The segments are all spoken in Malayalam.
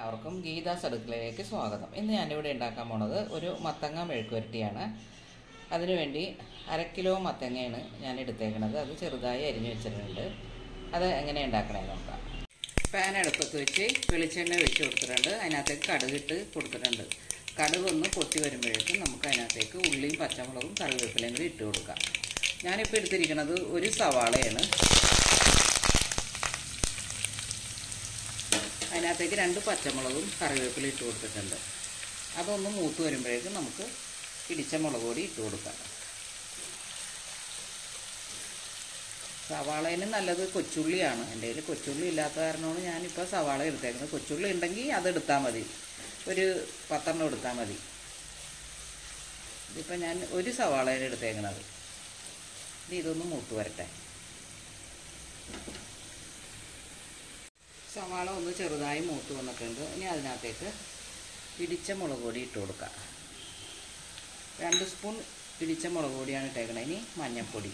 എല്ലാവർക്കും ഗീതാസ് അടുക്കളയിലേക്ക് സ്വാഗതം ഇന്ന് ഞാനിവിടെ ഉണ്ടാക്കാൻ പോണത് ഒരു മത്തങ്ങ മെഴുക്കുവരട്ടിയാണ് അതിനുവേണ്ടി അര കിലോ മത്തങ്ങയാണ് ഞാൻ എടുത്തേക്കണത് അത് ചെറുതായി അരിഞ്ഞു വെച്ചിട്ടുണ്ട് അത് എങ്ങനെ ഉണ്ടാക്കണേ നോക്കാം പാൻ അടുപ്പത്ത് വെച്ച് വെളിച്ചെണ്ണ ഒഴിച്ച് കൊടുത്തിട്ടുണ്ട് അതിനകത്തേക്ക് കടുകിട്ട് കൊടുത്തിട്ടുണ്ട് കടുക് ഒന്ന് പൊട്ടി വരുമ്പോഴേക്കും നമുക്ക് അതിനകത്തേക്ക് ഉള്ളിയും പച്ചമുളകും കറിവേപ്പിലയും കൂടി ഇട്ട് കൊടുക്കാം ഞാനിപ്പോൾ എടുത്തിരിക്കുന്നത് ഒരു സവാളയാണ് അതിനകത്തേക്ക് രണ്ട് പച്ചമുളകും കറിവേപ്പില ഇട്ട് കൊടുത്തിട്ടുണ്ട് അതൊന്ന് മൂത്ത് വരുമ്പോഴേക്കും നമുക്ക് ഇടിച്ച മുളക് പൊടി ഇട്ട് കൊടുക്കാം സവാളേന് നല്ലത് കൊച്ചുള്ളിയാണ് എൻ്റെ കയ്യിൽ കൊച്ചുള്ളി ഇല്ലാത്ത കാരണമാണ് ഞാനിപ്പോൾ സവാള എടുത്തേക്കുന്നത് കൊച്ചുള്ളി ഉണ്ടെങ്കിൽ അത് എടുത്താൽ മതി ഒരു പത്തെണ്ണം എടുത്താൽ മതി ഇതിപ്പോൾ ഞാൻ ഒരു സവാളയാണ് എടുത്തേക്കുന്നത് ഇത് ഇതൊന്ന് മൂത്ത് വരട്ടെ സവാള ഒന്ന് ചെറുതായി മൂത്ത് വന്നിട്ടുണ്ട് ഇനി അതിനകത്തേക്ക് ഇടിച്ച മുളക് പൊടി ഇട്ട് കൊടുക്കാം രണ്ട് സ്പൂൺ ഇടിച്ച മുളക് പൊടിയാണ് ഇട്ടേക്കണത് ഇനി മഞ്ഞൾപ്പൊടി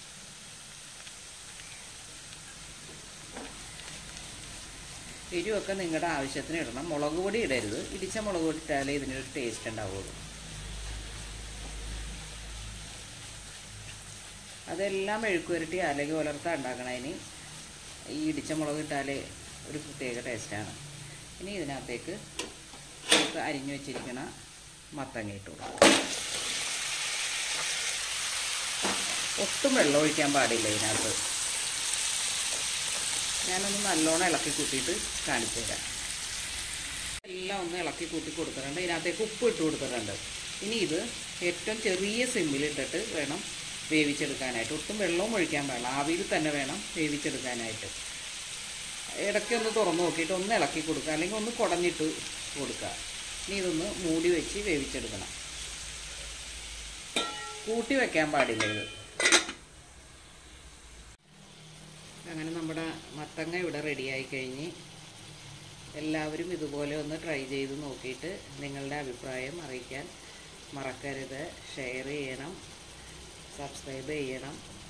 എരിവൊക്കെ നിങ്ങളുടെ ആവശ്യത്തിന് ഇടണം മുളക് പൊടി ഇടരുത് ഇടിച്ച മുളക് പൊടി ഇട്ടാലേ ഇതിനൊരു ടേസ്റ്റ് ഉണ്ടാവുള്ളൂ അതെല്ലാം മെഴുക്കുവരട്ടി അല്ലെങ്കിൽ ഉലർത്ത ഉണ്ടാക്കണതിന് ഈ ഇടിച്ച മുളക് ഇട്ടാലേ ഒരു പ്രത്യേക ടേസ്റ്റാണ് ഇനി ഇതിനകത്തേക്ക് നമുക്ക് അരിഞ്ഞു വെച്ചിരിക്കണ മത്തങ്ങ ഇട്ട് കൊടുക്കാം ഒട്ടും വെള്ളം ഒഴിക്കാൻ പാടില്ല ഇതിനകത്ത് ഞാനൊന്ന് നല്ലോണം ഇളക്കി കൂട്ടിയിട്ട് കാണിച്ചു തരാം എല്ലാം ഒന്ന് ഇളക്കി കൂട്ടി കൊടുത്തിട്ടുണ്ട് ഇതിനകത്തേക്ക് ഉപ്പ് ഇട്ട് കൊടുത്തിട്ടുണ്ട് ഇനി ഇത് ഏറ്റവും ചെറിയ സിമ്മിലിട്ടിട്ട് വേണം വേവിച്ചെടുക്കാനായിട്ട് ഒട്ടും വെള്ളവും ഒഴിക്കാൻ പാടില്ല ആവിയിൽ തന്നെ വേണം വേവിച്ചെടുക്കാനായിട്ട് ഇടയ്ക്ക് ഒന്ന് തുറന്ന് നോക്കിയിട്ട് ഒന്ന് ഇളക്കി കൊടുക്കുക അല്ലെങ്കിൽ ഒന്ന് കുടഞ്ഞിട്ട് കൊടുക്കുക ഇനി ഇതൊന്ന് മൂടി വെച്ച് വേവിച്ചെടുക്കണം കൂട്ടി വെക്കാൻ പാടില്ല ഇത് അങ്ങനെ നമ്മുടെ മത്തങ്ങ ഇവിടെ റെഡിയായി കഴിഞ്ഞ് എല്ലാവരും ഇതുപോലെ ഒന്ന് ട്രൈ ചെയ്ത് നോക്കിയിട്ട് നിങ്ങളുടെ അഭിപ്രായം അറിയിക്കാൻ മറക്കരുത് ഷെയർ ചെയ്യണം സബ്സ്ക്രൈബ് ചെയ്യണം